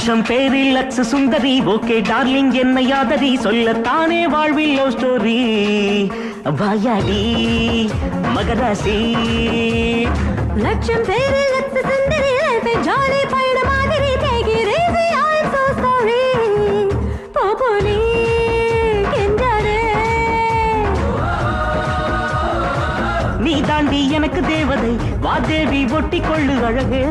லட்சம் பேரில் லட்ச சுந்தரி ஓகே டார்லிங் என்ன யாதரி சொல்லத்தானே வாழ்வில் லவ் ஸ்டோரி வாயாடி மகராசி லட்சம் பேரில் லட்ச சுந்தரி லைஃபை ஜாலி பயண மாதிரி take it easy I'm so sorry Bobo நீ கெஞ்சாதே நீ தாண்டி எனக்கு தேவதை வாதேவி ஒட்டி கொள்ளு அழகே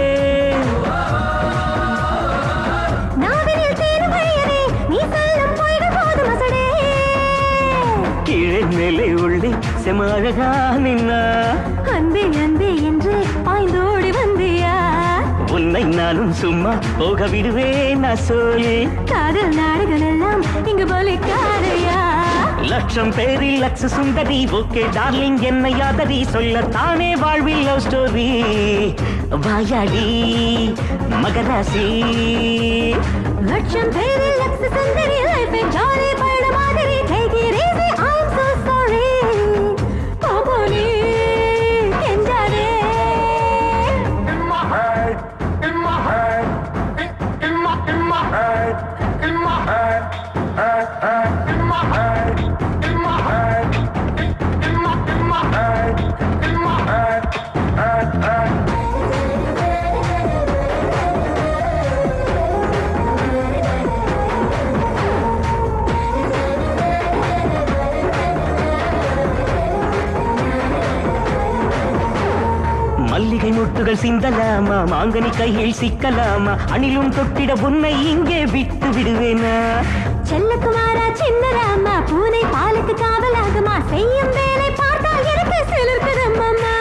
நாவினில் தேனும் வழியதே நீ சொல்லும் பொய்கள் போதும் அசடே கீழே மேலே உள்ளே செம அழகா நின்னா அன்பே அன்பே என்று பாய்ந்தோடி வந்தியா உன்னை நானும் சும்மா போக விடுவேன் நான் சொல்லி காதல் நாடுகள் எல்லாம் இங்கு பலிக்காதையா லட்சம் பேரில் லட்ச சுந்தரி ஓகே டார்லிங் என்ன யாதரி சொல்லத்தானே வாழ்வில் லவ் ஸ்டோரி வாயாடி மகராசி லட்சம் பேரில் லட்ச சுந்தரி லைஃபை ஜாலி பயண மாதிரி take it easy I'm so sorry Bobo நீ கெஞ்சாதே in my head, in my head, in, in my in my head, in my head, head, head, in my head, in my head, in, in my in my head, in my head, head, head. மல்லிகை முட்டுகள் சிந்தலாமா மாங்கனி கையில் சிக்கலாமா அணிலும் தொட்டிட உன்னை இங்கே விட்டு விடுவேனா செல்லக்குமாரா சின்ன ராமா பூனை பாலுக்கு காவலாகுமா செய்யும் வேலை பார்த்தால் எனக்கு சிலிர்க்குதம்மம்மா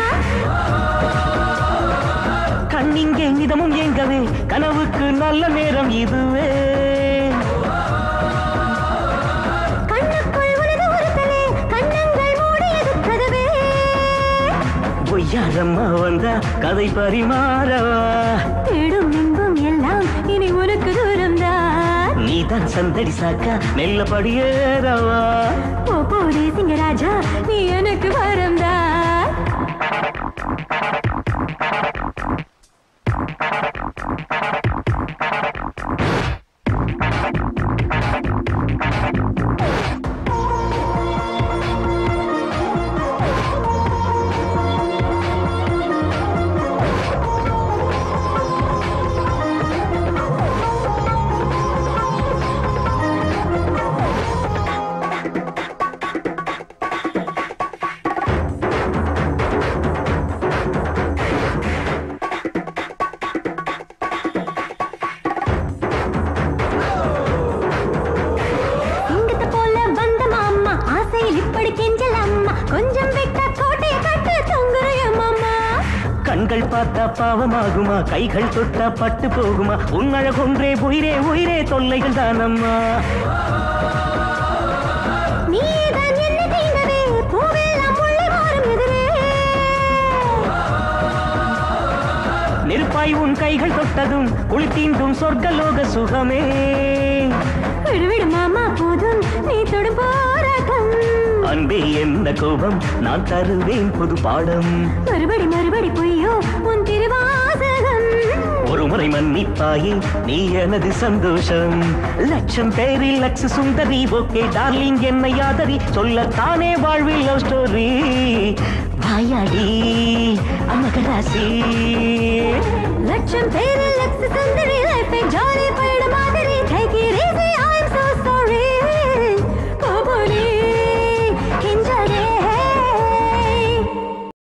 கண்ணிங்கே நிதமும் எங்கவே கனவுக்கு நல்ல நேரம் இதுவே கண்ணுக்குள் உனது உறுத்தலே கண்ணங்கள் மூடியது கதவே பொய்யாரம்மா வந்தா கதை பரிமாறவா தேடும் இன்பம் எல்லாம் இனி உனக்கு தூரம்தான் நீதான் சந்தடி சாக்கா மெல்ல படியேறவா போ போதே சிங்கராஜா நீ எனக்கு வரம்தான் சிங்கத்தை போல வந்த மாமா ஆசையில் இப்படி கெஞ்சலாமா கொஞ்சம் விட்டா கோட்டைய கட்டு தொங்குறைய மாமா கண்கள் பார்த்தா பாவமாகுமா கைகள் தொட்டா பட்டு போகுமா உன் அழகொன்றே உயிரே உயிரே தொல்லைகள் தானம்மா நீதான் என்ன தீண்டவே பூவெல்லாம் முள்ளை மாறும் எதிரே நெருப்பாய் உன் கைகள் தொட்டதும் குளித்தீண்டும் சொர்க்கலோக சுகமே விடு விடு மாமா போதும் நீ தொடும் போராட்டம் அன்பே என்ன கோபம் நான் தருவேன் புது பாடம் மறுபடி மறுபடி பொய்யோ உன் திருவாசகம் ஒரு முறை மன்னிப்பாயே நீ எனது சந்தோஷம் லட்சம் பேரில் லட்ச சுந்தரி ஓகே டார்லிங் என்ன யாதரி சொல்லத்தானே வாழ்வில் லவ் ஸ்டோரி வாயாடி அமகராசி லட்சம் பேரு